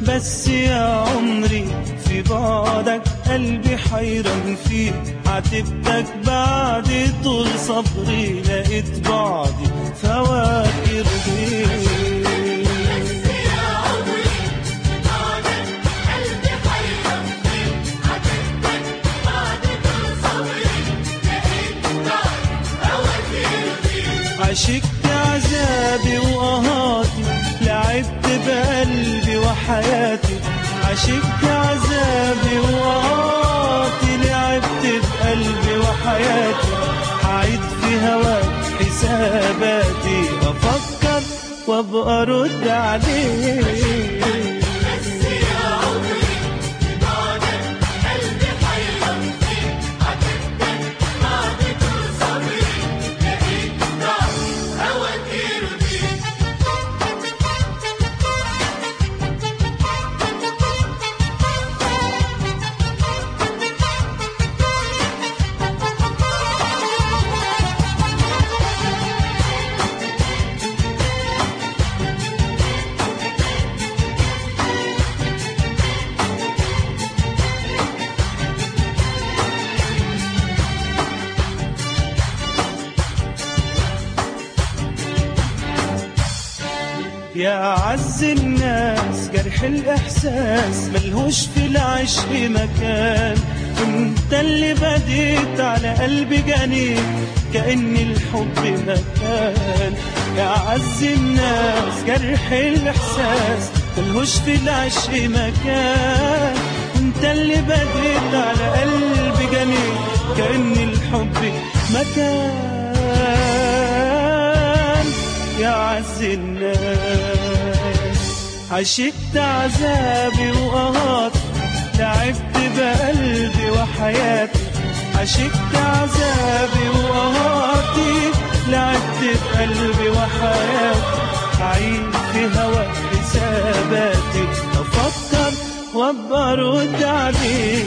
بس يا عمري في بعدك قلبي حيران فيك عاتبتك بعد طول صبري لقيت بعدي فواكر بيك عشقت عذابي وقهاتي لعبت بقلبي وحياتي عشقت عذابي وقهاتي لعبت بقلبي وحياتي هعيد في هواك حساباتي افكر وابقى ارد عليك يا عز الناس جرح الإحساس ملهوش في العشق مكان انت اللي بديت على قلبي جنين كأن الحب مكان يا عز الناس جرح الإحساس ملهوش في العشق مكان انت اللي بديت على قلبي جنين كأن الحب مكان يا عز الناس عشقت عذابي وقهاتي لعبت بقلبي وحياتي عشقت عذابي وقهاتي لعبت بقلبي وحياتي عين في هواك حساباتي افكر وابقى ارد عليك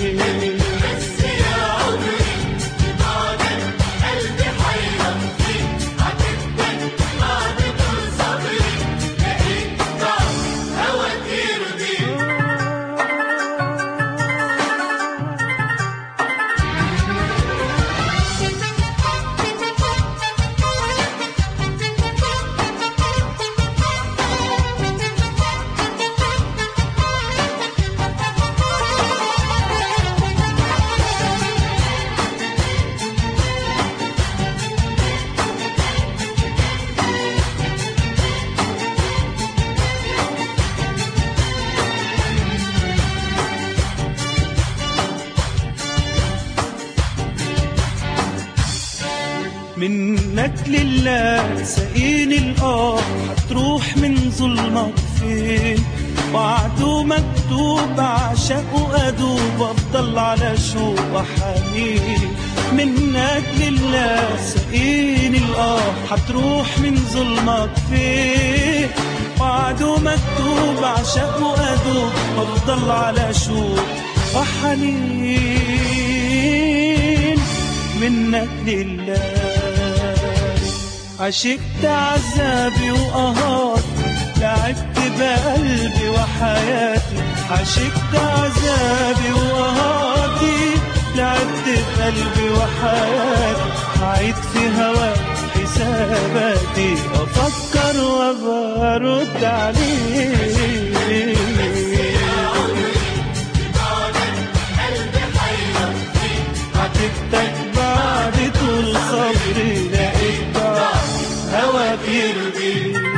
منك لله سقيني الآه هتروح من ظلمك فين وعده مكتوب عشق وأدوب أفضل على شوق وحنين منك لله سقيني الآه هتروح من ظلمك فين وعده مكتوب عشق وأدوب أفضل على شوق وحنين منك لله عشقت عذابي وقهاتي لعبت بقلبي وحياتي عشقت عذابي وقهاتي لعبت بقلبي وحياتي عيد في هواك حساباتي افكر وابقى ارد عليك عاتبتك بعد طول صبري لقيت هواك يرضيك